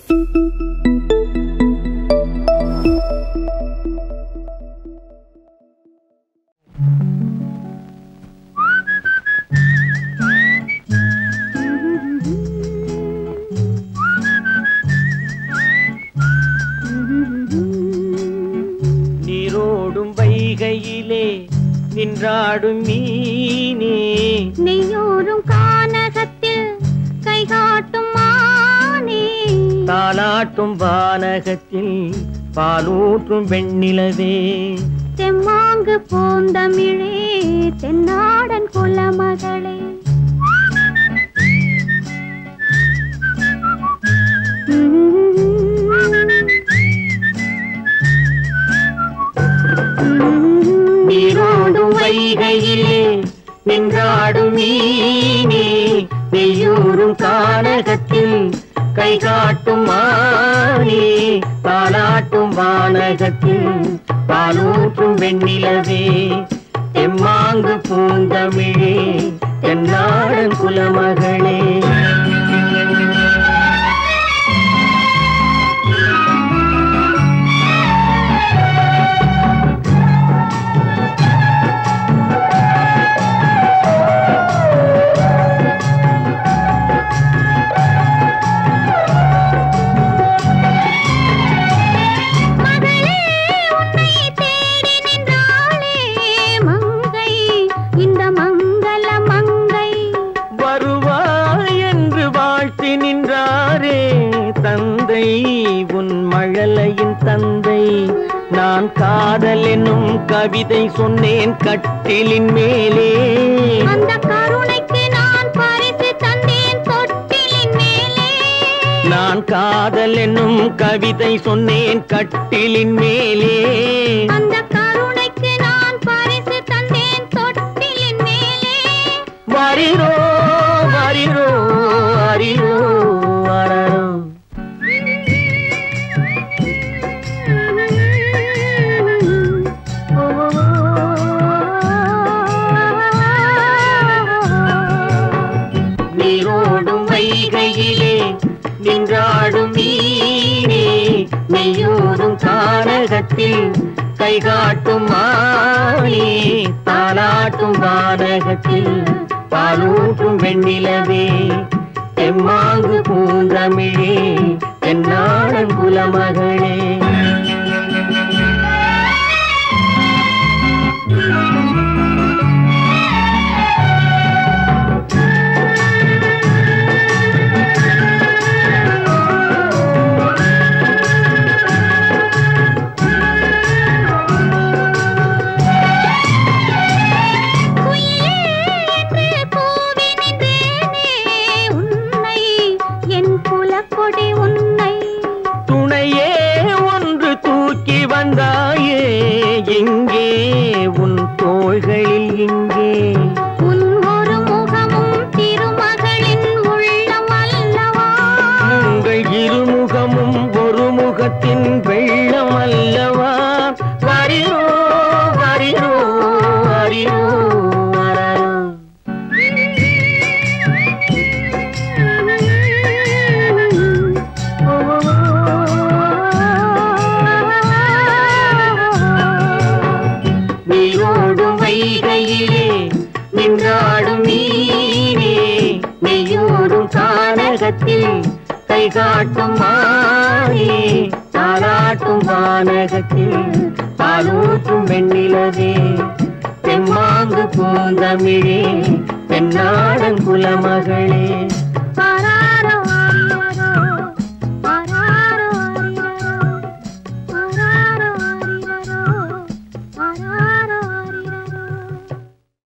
நீரோடும் வைகையிலே நின்றாடும் மீனே நெய்யோரும் கானகத்தில் கைகாட்டும் மானே தாலாட்டும் வானகத்தில் பாலூற்றும் வெண்ணிலவே தெம்மாங்கு பூந்தமிழே தென்னாடன் குலமகளே நீரோடும் வைகையிலே நின்றாடும் மீனே நெய்யூரும் கானகத்தில் கை காட்டும் மானே தாலாட்டும் வானகத்தில் பாலூற்றும் வெண்ணிலவே தெம்மாங்கு பூந்தமிழே தென்னாடன் குலமகளே மகளே உன்னை தேடி நின்றாளே மங்கை இந்த மங்கள மங்கை வருவாய் என்று வாழ்த்தி நின்றாரே தந்தை உன் மழலையின் தந்தை நான் காதல் என்னும் கவிதை சொன்னேன் கட்டிலின் மேலே அந்த கருணைக்கு நான் பரிசு தந்தேன் தொட்டிலின் மேலே நான் காதல் என்னும் கவிதை சொன்னேன் கட்டிலின் மேலே அந்த கருணைக்கு நான் பரிசு தந்தேன் தொட்டிலின் மேலே வரிரோ வரிரோ அரிரோ அரரோ நீரோடும் வைகையிலே நின்றாடும் மீனே நெய்யோடும் கானகத்தில் கை காட்டும் மானே தாலாட்டும் வானகத்தில் பாலூட்டும் வெண்ணிலவே தெம்மாங்கு பூந்தமிழே தென்னாடன் குலமகளே குயிலே என்று கூவி நின்றேனே உன்னை என் குலக்கொடி உன்னை துணையே ஒன்று தூக்கி வந்தாயே எங்கே உன் தோள்களில் இங்கே உன் ஒரு முகமும் திருமகளின் உள்ளம் அல்லவா உங்கள் இருமுகமும் ஒரு முகத்தின் வெள்ளம் அல்லவா வரிரோ வரிரோ வரிரோ வரரோ. நீரோடும் வைகையிலே நின்றாடும் மீனே நெய்யோடும் கானகத்தில் கை காட்டும் மானே தாலாட்டும் வானகத்தில் பாலூட்டும் வெண்ணிலவே தெம்மாங்கு பூந்தமிழே தென்னாடன் குலமகளே